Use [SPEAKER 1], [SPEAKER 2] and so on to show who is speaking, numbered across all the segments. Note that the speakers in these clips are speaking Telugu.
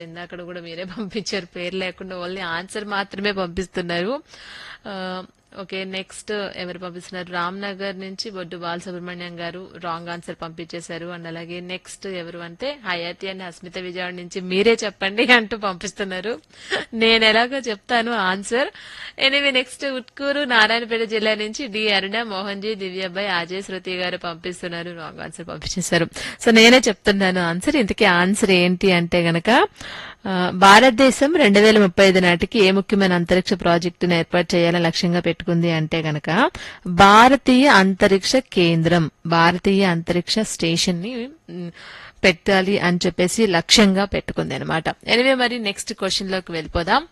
[SPEAKER 1] ఇందాక కూడా మీరే పంపించారు పేరు లేకుండా ఓన్లీ ఆన్సర్ మాత్రమే పంపిస్తున్నారు ఆ, ఓకే నెక్స్ట్ ఎవరు పంపిస్తున్నారు రామ్ నగర్ నుంచి బొడ్డు బాలసుబ్రహ్మణ్యం గారు రాంగ్ ఆన్సర్ పంపించేశారు అండ్ అలాగే నెక్స్ట్ ఎవరు అంటే హయాతి అండ్ హస్మిత విజయవాడ నుంచి మీరే చెప్పండి అంటూ పంపిస్తున్నారు నేను ఎలాగో చెప్తాను answer anyway next Utkur Narayanpet జిల్లా నుంచి డి అరుణ మోహన్ జీ దివ్యాబాయ్ అజయ్ శృతి గారు పంపిస్తున్నారు రాంగ్ ఆన్సర్ పంపించేశారు సో నేనే చెప్తున్నాను ఆన్సర్ ఇంతకీ ఆన్సర్ ఏంటి అంటే గనక ఆ, భారతదేశం రెండు వేల ముప్పై ఐదు నాటికి ఏ ముఖ్యమైన అంతరిక్ష ప్రాజెక్టును ఏర్పాటు చేయాలని లక్ష్యంగా పెట్టుకుంది అంటే గనక భారతీయ అంతరిక్ష కేంద్రం భారతీయ అంతరిక్ష స్టేషన్ ని మ్, పెట్టాలి అని చెప్పేసి లక్ష్యంగా పెట్టుకుంది అనమాట ఎనివే మరి నెక్స్ట్ క్వశ్చన్ లోకి వెళ్ళిపోదాం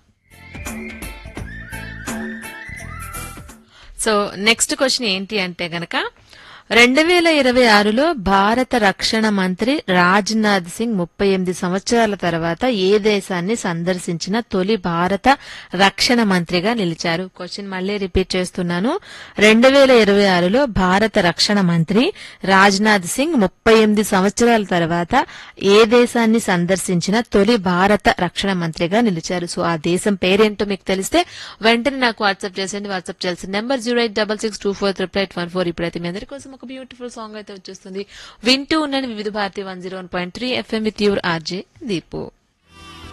[SPEAKER 1] సో నెక్స్ట్ క్వశ్చన్ ఏంటి అంటే గనక రెండు వేల ఇరవై ఆరులో భారత రక్షణ మంత్రి రాజ్నాథ్ సింగ్ ముప్పై ఎనిమిది సంవత్సరాల తర్వాత ఏ దేశాన్ని సందర్శించిన తొలి భారత రక్షణ మంత్రిగా నిలిచారు క్వశ్చన్ మళ్ళీ రిపీట్ చేస్తున్నాను రెండు వేల ఇరవై ఆరులో భారత రక్షణ మంత్రి రాజ్నాథ్ సింగ్ ముప్పై ఎనిమిది సంవత్సరాల తర్వాత ఏ దేశాన్ని సందర్శించిన తొలి భారత రక్షణ మంత్రిగా నిలిచారు సో ఆ దేశం పేరేంటో మీకు తెలిస్తే వెంటనే నాకు వాట్సాప్ చేసేయండి వాట్సాప్ చేయాల్సిన number zero eight double six two four triple eight one four ఇప్పుడైతే మీ అందరి కోసం ఒక బ్యూటిఫుల్ సాంగ్ అయితే వచ్చేస్తుంది వింటూ ఉండండి Vividh Bharati one zero one point three FM with your RJ Deepu